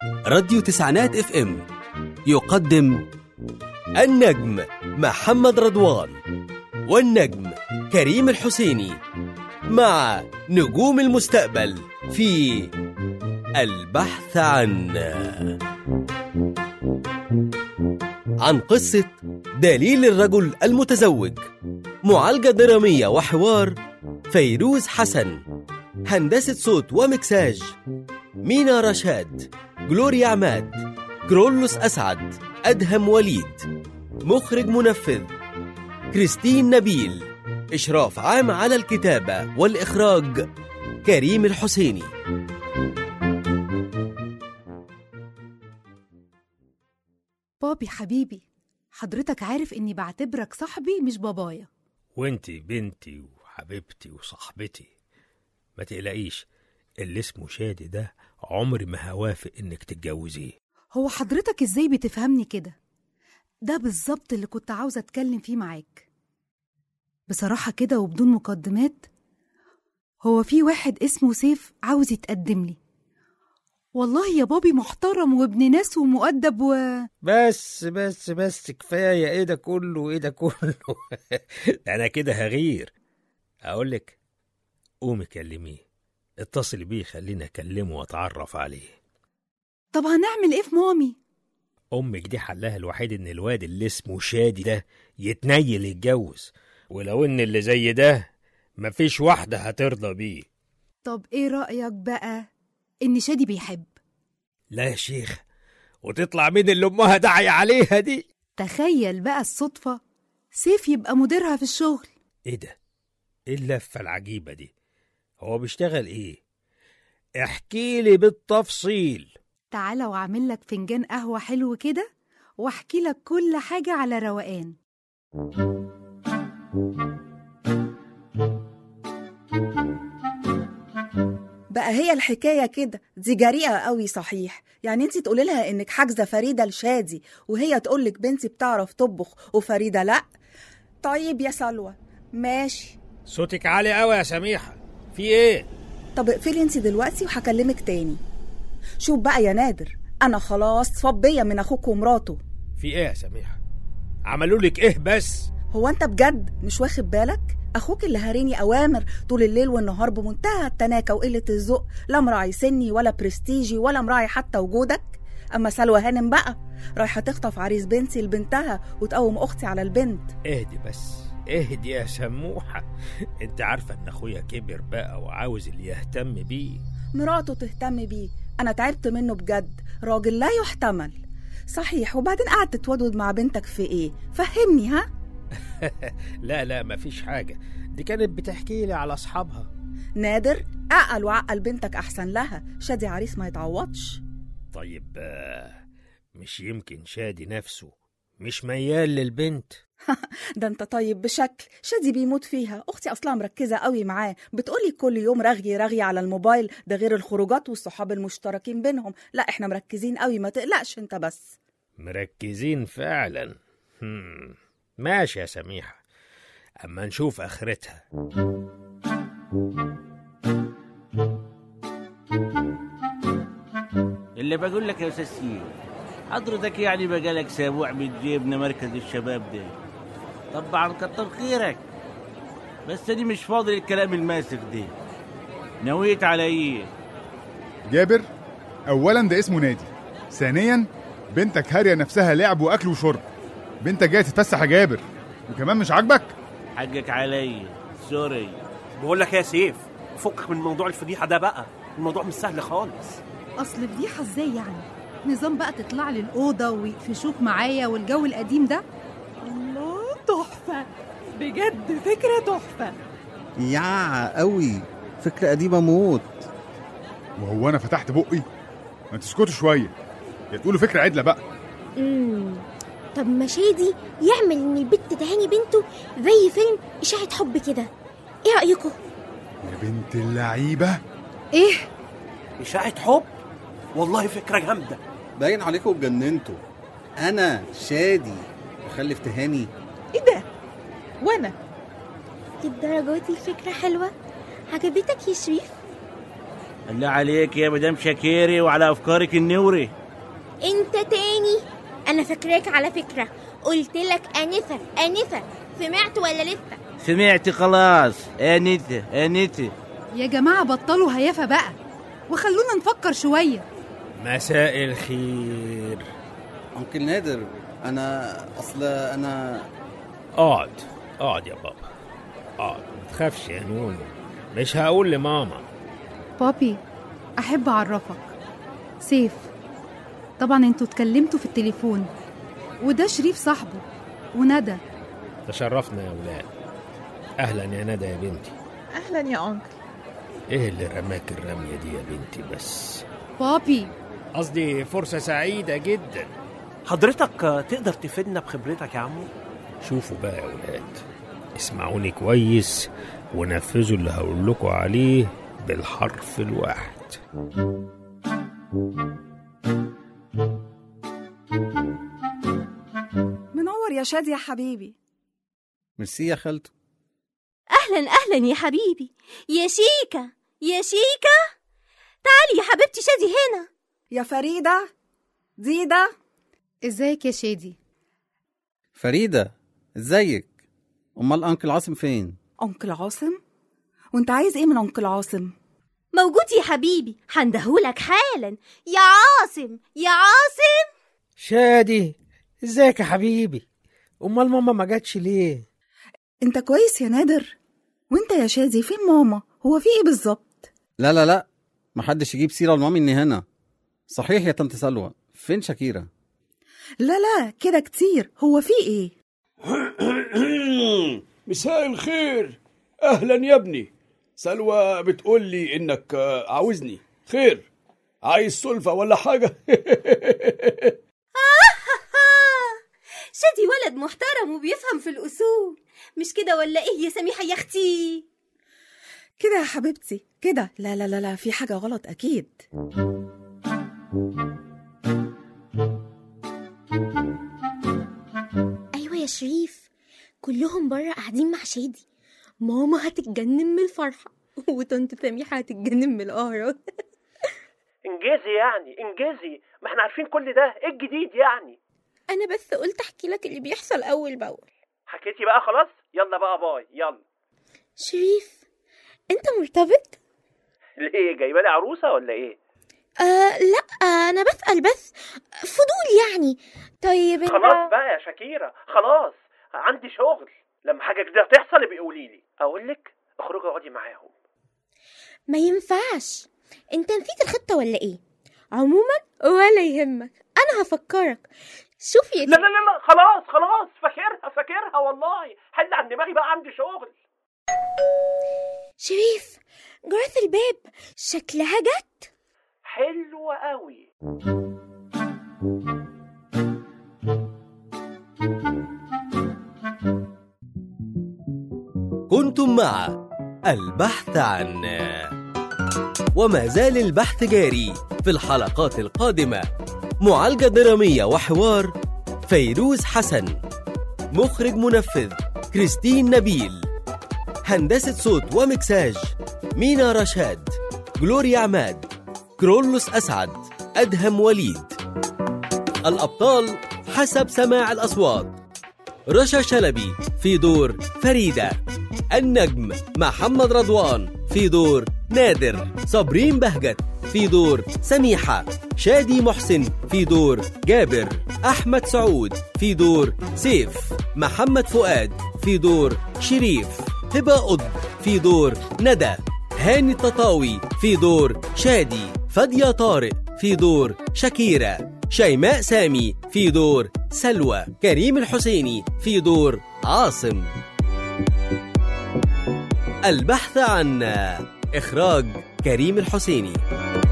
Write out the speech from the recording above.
راديو تسعينات اف ام يقدم النجم محمد رضوان والنجم كريم الحسيني مع نجوم المستقبل في البحث عن عن قصة دليل الرجل المتزوج معالجة درامية وحوار فيروز حسن هندسة صوت ومكساج مينا رشاد جلوريا عماد كرولوس أسعد أدهم وليد مخرج منفذ كريستين نبيل إشراف عام على الكتابة والإخراج كريم الحسيني بابي حبيبي حضرتك عارف اني بعتبرك صاحبي مش بابايا وانتي بنتي وحبيبتي وصاحبتي ما تقلقيش اللي اسمه شادي ده عمري ما هوافق انك تتجوزيه هو حضرتك ازاي بتفهمني كده ده بالظبط اللي كنت عاوزة اتكلم فيه معاك بصراحة كده وبدون مقدمات هو في واحد اسمه سيف عاوز يتقدم لي والله يا بابي محترم وابن ناس ومؤدب و بس بس بس كفايه ايه ده كله ايه ده كله انا كده هغير اقولك قومي كلميه اتصلي بيه خليني اكلمه واتعرف عليه طب هنعمل ايه في مامي امك دي حلها الوحيد ان الواد اللي اسمه شادي ده يتنيل يتجوز ولو ان اللي زي ده مفيش واحده هترضى بيه طب ايه رأيك بقى ان شادي بيحب لا يا شيخ وتطلع مين اللي امها داعية عليها دي تخيل بقى الصدفة سيف يبقى مديرها في الشغل ايه ده ايه اللفه العجيبه دي هو بيشتغل ايه احكي لي بالتفصيل تعالى واعمل لك فنجان قهوة حلو كده واحكي لك كل حاجة على روقان بقى هي الحكايه كده دي جريئه قوي صحيح يعني انت تقولي لها انك حاجزه فريده لشادي وهي تقول لك بنتي بتعرف تطبخ وفريده لا طيب يا سلوى ماشي صوتك عالي قوي يا سميحه في ايه طب اقفلي انت دلوقتي وهكلمك تاني شوف بقى يا نادر انا خلاص صبيه من اخوك ومراته في ايه يا سميحه عملوا لك ايه بس هو انت بجد مش واخد بالك اخوك اللي هاريني اوامر طول الليل والنهار بمنتهى التناكه وقله الذوق لا مراعي سني ولا برستيجي ولا مراعي حتى وجودك اما سلوى هانم بقى رايحه تخطف عريس بنتي لبنتها وتقوم اختي على البنت اهدي بس اهدي يا سموحه انت عارفه ان اخويا كبر بقى وعاوز اللي يهتم بيه مراته تهتم بيه انا تعبت منه بجد راجل لا يحتمل صحيح وبعدين قعدت تتودد مع بنتك في ايه فهمني ها لا لا مفيش حاجه دي كانت بتحكي لي على اصحابها نادر اعقل وعقل بنتك احسن لها شادي عريس ما يتعوضش طيب آه، مش يمكن شادي نفسه مش ميال للبنت ده انت طيب بشكل شادي بيموت فيها اختي اصلا مركزه قوي معاه بتقولي كل يوم رغي رغي على الموبايل ده غير الخروجات والصحاب المشتركين بينهم لا احنا مركزين قوي ما تقلقش انت بس مركزين فعلا هم. ماشي يا سميحة أما نشوف آخرتها اللي بقول لك يا استاذ سيف حضرتك يعني بقالك اسبوع بتجيبنا مركز الشباب ده طبعا كتر خيرك بس انا مش فاضي للكلام الماسك ده نويت على ايه جابر اولا ده اسمه نادي ثانيا بنتك هاريه نفسها لعب واكل وشرب بنتك جايه تتفسح يا جابر وكمان مش عاجبك حقك عليا سوري بقول لك يا سيف فكك من موضوع الفضيحه ده بقى الموضوع مش سهل خالص اصل فضيحة ازاي يعني نظام بقى تطلع لي الأوضة ويقفشوك معايا والجو القديم ده الله تحفة بجد فكرة تحفة يا قوي فكرة قديمة موت وهو انا فتحت بقي ما تسكتوا شويه يا تقولوا فكره عدله بقى امم طب ما شادي يعمل ان البت تهاني بنته زي فيلم اشاعة حب كده ايه رأيكم؟ يا بنت اللعيبه ايه اشاعه حب والله فكره جامده باين عليكم اتجننتوا انا شادي اخلف تهاني ايه ده وانا للدرجة دي الفكرة حلوة عجبتك يا شريف؟ الله عليك يا مدام شاكيري وعلى افكارك النوري انت تاني انا فاكراك على فكرة قلت لك انفة انفة سمعت ولا لسه سمعت خلاص انت انت يا جماعة بطلوا هيافة بقى وخلونا نفكر شوية مساء الخير انكل نادر انا اصل انا اقعد اقعد يا بابا اقعد ما تخافش يا نونو مش هقول لماما بابي أحب أعرفك سيف طبعا انتوا اتكلمتوا في التليفون وده شريف صاحبه وندى تشرفنا يا ولاد اهلا يا ندى يا بنتي اهلا يا انكل ايه اللي رماك الرميه دي يا بنتي بس بابي قصدي فرصه سعيده جدا حضرتك آه، تقدر تفيدنا بخبرتك يا عمو شوفوا بقى يا ولاد اسمعوني كويس ونفذوا اللي هقول لكم عليه بالحرف الواحد منور يا شادي يا حبيبي ميرسي يا خالته اهلا اهلا يا حبيبي يا شيكا يا شيكا تعالي يا حبيبتي شادي هنا يا فريدة ديدة ازيك يا شادي فريده ازيك امال انكل عاصم فين أنكل عاصم وانت عايز ايه من أنكل عاصم موجود يا حبيبي هندهولك حالا يا عاصم يا عاصم شادي ازيك يا حبيبي امال ماما ما جاتش ليه انت كويس يا نادر وانت يا شادي فين ماما هو في ايه بالظبط لا لا لا محدش يجيب سيره لمامي اني هنا صحيح يا طنط سلوى فين شاكيرا لا لا كده كتير هو في ايه مساء الخير اهلا يا ابني سلوى بتقول لي انك آه، عاوزني خير عايز سلفة ولا حاجة شادي ولد محترم وبيفهم في الأصول مش كده ولا إيه يا سميحة يا أختي كده يا حبيبتي كده لا لا لا لا في حاجة غلط أكيد أيوة يا شريف كلهم بره قاعدين مع شادي ماما هتتجنن من الفرحة وطنط سميحة هتتجنن من القهرة انجزي يعني انجزي ما احنا عارفين كل ده ايه الجديد يعني أنا بس قلت أحكي لك اللي بيحصل أول بأول حكيتي بقى خلاص يلا بقى باي يلا شريف أنت مرتبط؟ ليه جايبه لي عروسه ولا ايه آه لا أنا بسأل بس فضول يعني طيب أنت خلاص بقى يا شاكيرا خلاص عندي شغل لما حاجه جديده تحصل يبقى قولي لي اقول لك اخرجي اقعدي معاهم ما ينفعش انت نسيت الخطة ولا ايه عموما ولا يهمك انا هفكرك شوف يا لا لا لا لا خلاص خلاص فاكرها فاكرها والله حل عن دماغي بقى عندي شغل شريف جرس الباب شكلها جت حلوة قوي كنتم مع البحث عن وما زال البحث جاري في الحلقات القادمة معالجة درامية وحوار فيروز حسن مخرج منفذ كريستين نبيل هندسة صوت ومكساج مينا رشاد جلوريا عماد كرولوس أسعد أدهم وليد الأبطال حسب سماع الأصوات رشا شلبي في دور فريدة النجم محمد رضوان في دور نادر صابرين بهجت في دور سميحة شادي محسن في دور جابر أحمد سعود في دور سيف محمد فؤاد في دور شريف هبة قطب في دور ندى هاني التطاوي في دور شادي فادية طارق في دور شكيرة شيماء سامي في دور سلوى كريم الحسيني في دور عاصم البحث عن إخراج كريم الحسيني